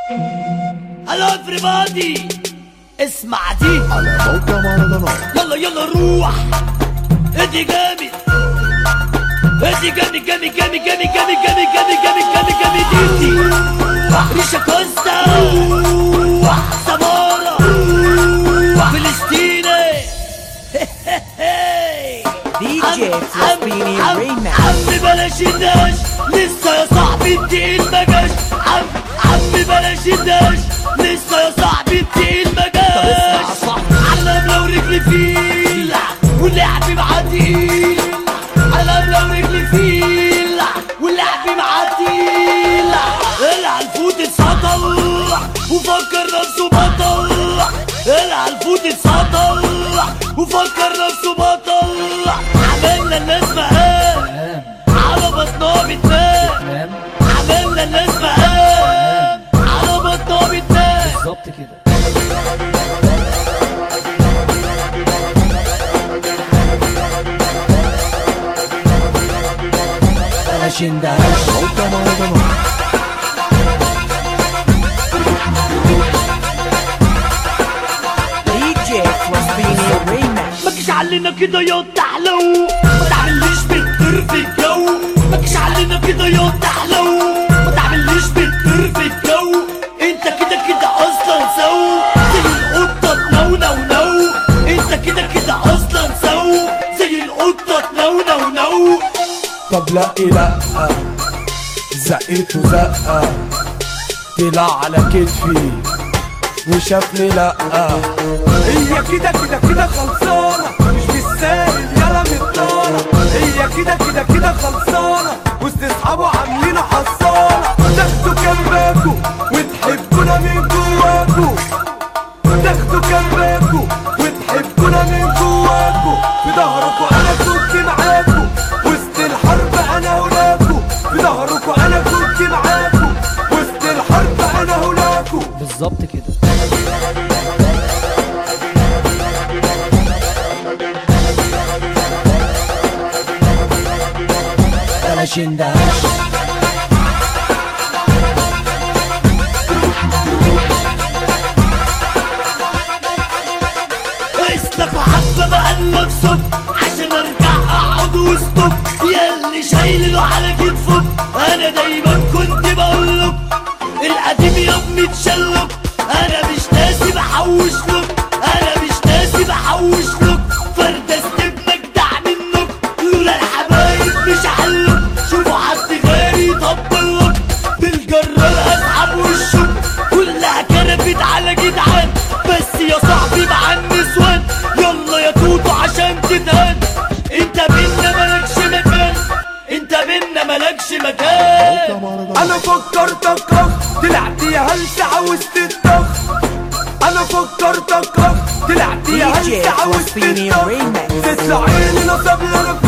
هلو everybody اسمع دي على موقع مهرجانات يلا يلا روح ادي جامد ادي جامد جامد جامد جامد جامد جامد جامد جامد جامد جامد ديدي ريشا كوستا سمارة فلسطيني DJ Flaspini عم Remix عم بلاش الداش لسه يا صاحبي التقيل ما جاش عم عم بلاش الداش لسه يا صاحبي التقيل ما جاش علم لو رجلي فيل واللعب معاه تقيل علم لو رجلي فيل واللعب معاه تقيل العنفوت اتسطل وفكر نفسه بطل العنفوت اتسطل وفكر نفسه بطل عملنا الناس مقام على بطنها بتنام عملنا الناس مقام على بطنها بتنام بالظبط كده بلاش اندهاش موقع مهرجانات DJ Flaspini Remix ما تجيش علينا كده يا تحلو ما تعمليش بتطير في الجو ما تجيش علينا كده يا تحلو ما تعمليش بتطير في الجو انت كده كده اصلا سو زي القطه تنو نو نو انت كده كده اصلا سو زي القطه تنو نو نو طب لا لا زقيته زقة طلع على كتفي وشافني لا هي كده كده كده خلصانة مش بالساهل يلا مطارة هي كده كده كده خلصانة وسط اصحابه عاملين حصانة تاخدوا جنبكوا وتحبونا من جواكوا تاخدوا جنبكوا وتحبونا من جواكوا في ظهركوا انا كنت معاكوا وسط الحرب انا هناكوا في ظهركوا انا كنت معاكوا وسط الحرب انا هناكوا بالظبط كده بلاش اندهاش اسلك وحبة بقلب صب عشان ارجع اقعد وسطك ياللي شايله على كتفك انا دايما كنت بقولك القديم يا ابني اتشلك انا مش ناسي بحوش لك انا مش ناسي بحوش لك فردست بجدع منك لولا الحبايب مش حلك شوفوا حد غيري يطبلك بالجرار اسحب وشك كلها كرفت على جدعان بس يا صاحبي مع النسوان يلا يا توتو عشان تتهان انت بينا مالكش مكان انت بينا مالكش مكان موقع مهرجانات انا فكرتك اخ طلعت يا هلس عاوز تتخ انا فكرتك اخ طلعت يا DJ هلس عاوز Flaspini تتخ Remix تطلع عيني نصب لنا